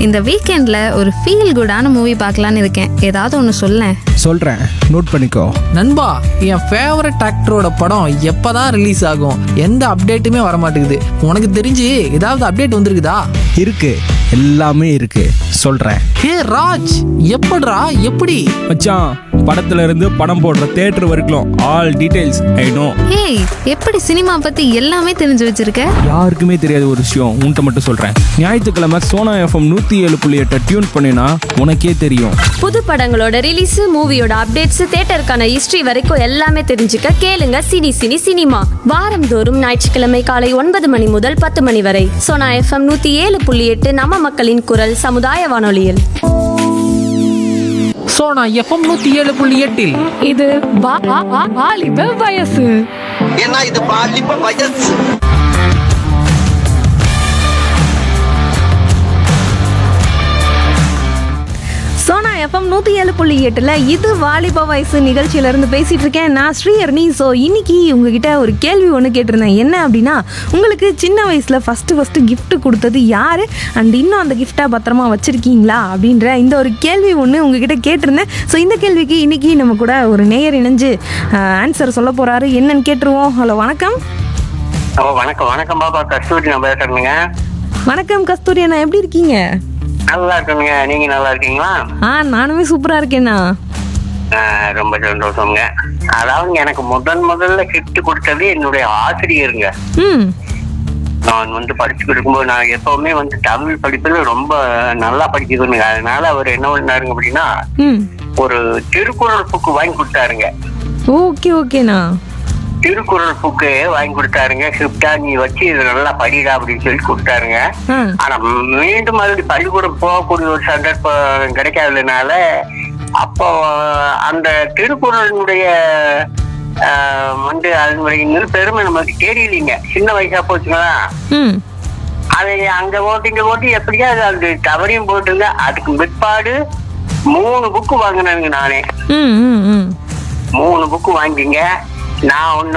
இந்த வீக்கெண்ட்ல ஒரு ஃபீல் குடான மூவி பார்க்கலான்னு இருக்கேன் ஏதாவது ஒன்று சொல்லேன் சொல்கிறேன் நோட் பண்ணிக்கோ நண்பா என் ஃபேவரட் ஆக்டரோட படம் எப்பதான் ரிலீஸ் ஆகும் எந்த அப்டேட்டுமே வர மாட்டேங்குது உனக்கு தெரிஞ்சு ஏதாவது அப்டேட் வந்திருக்குதா இருக்கு எல்லாமே இருக்கு சொல்கிறேன் ஹே ராஜ் எப்படிடா எப்படி மச்சான் படத்துல இருந்து படம் போடுற தேட்டர் வரைக்கும் ஆல் டீடைல்ஸ் ஐ நோ ஏய் எப்படி சினிமா பத்தி எல்லாமே தெரிஞ்சு வச்சிருக்க யாருக்குமே தெரியாத ஒரு விஷயம் உன்கிட்ட மட்டும் சொல்கிறேன் ஞாயிற்றுக்கிழமை சோனா எஃப்எம் நூற்றி ஏழு புள்ளி எட்டை டியூன் பண்ணினா உனக்கே தெரியும் புது படங்களோட ரிலீஸ் மூவியோட அப்டேட்ஸ் தியேட்டருக்கான ஹிஸ்டரி வரைக்கும் எல்லாமே தெரிஞ்சுக்க கேளுங்க சினி சினி சினிமா வாரந்தோறும் ஞாயிற்றுக்கிழமை காலை ஒன்பது மணி முதல் பத்து மணி வரை சோனா எஃப்எம் நூத்தி ஏழு புள்ளி எட்டு நம்ம மக்களின் குரல் சமுதாய வானொலியில் ஸோ நான் எஃப்எம் நூற்றி ஏழு புள்ளி எட்டில் இது வா- வா- வா- வாலிப வயசு ஏன்னா இது பாலிப்ப வயசு சோனா எஃப்எம் நூற்றி ஏழு புள்ளி எட்டில் இது வாலிப வயசு நிகழ்ச்சியிலேருந்து பேசிகிட்டு இருக்கேன் நான் ஸ்ரீஹர்னி ஸோ இன்னைக்கு உங்ககிட்ட ஒரு கேள்வி ஒன்று கேட்டிருந்தேன் என்ன அப்படின்னா உங்களுக்கு சின்ன வயசில் ஃபஸ்ட்டு ஃபஸ்ட்டு gift கொடுத்தது யார் அண்ட் இன்னும் அந்த கிஃப்டை பத்திரமா வச்சுருக்கீங்களா அப்படின்ற இந்த ஒரு கேள்வி ஒன்று உங்ககிட்ட கேட்டிருந்தேன் ஸோ இந்த கேள்விக்கு இன்னைக்கு நம்ம கூட ஒரு நேயர் இணைஞ்சு ஆன்சர் சொல்ல போகிறாரு என்னன்னு கேட்டுருவோம் ஹலோ வணக்கம் ஓ வணக்கம் வணக்கம் பாப்பா கஸ்தூரி நான் பேசுறேனுங்க வணக்கம் கஸ்தூரி அண்ணா எப்படி இருக்கீங்க நல்லா இருக்கணுங்க நீங்க நல்லா இருக்கீங்களா ஆ நானுமே சூப்பராக இருக்கேண்ணா ஆ, ரொம்ப சந்தோஷங்க அதாவது எனக்கு முதன் முதல்ல கிஃப்ட் கொடுத்தது என்னுடைய ஆசிரியருங்க ம் நான் வந்து படிச்சுட்டு இருக்கும்போது நான் எப்பவுமே வந்து தமிழ் படிப்புல ரொம்ப நல்லா படிக்கிறதுங்க அதனால அவர் என்ன பண்ணாருங்க அப்படின்னா ம் ஒரு திருக்குறள் புக்கு வாங்கி கொடுத்தாருங்க ஓகே ஓகேண்ணா திருக்குறள் புக்கு வாங்கி கொடுத்தாருங்க கிஃப்டா நீ வச்சு இதை நல்லா படிடா அப்படின்னு சொல்லி கொடுத்தாருங்க ஆ ஆனா மீண்டும் மறுபடியும் பள்ளிக்கூடம் போகக்கூடிய ஒரு சந்தர்ப்பம் கிடைக்காததுனால அப்போ அந்த திருக்குறளுடைய ஆஹ், வந்து அதனுடைய நிறு பெருமை நமக்கு தெரியலீங்க சின்ன வயசா போச்சுங்களா ம் அதை அங்க ஓட்டி இங்க ஓட்டி எப்படியா அது தவறையும் போட்டுங்க அதுக்கு பிற்பாடு மூணு புக்கு வாங்கினானுங்க நானே ம் ம் ம் மூணு புக்கு வாங்கிங்க நான் ஒண்ணு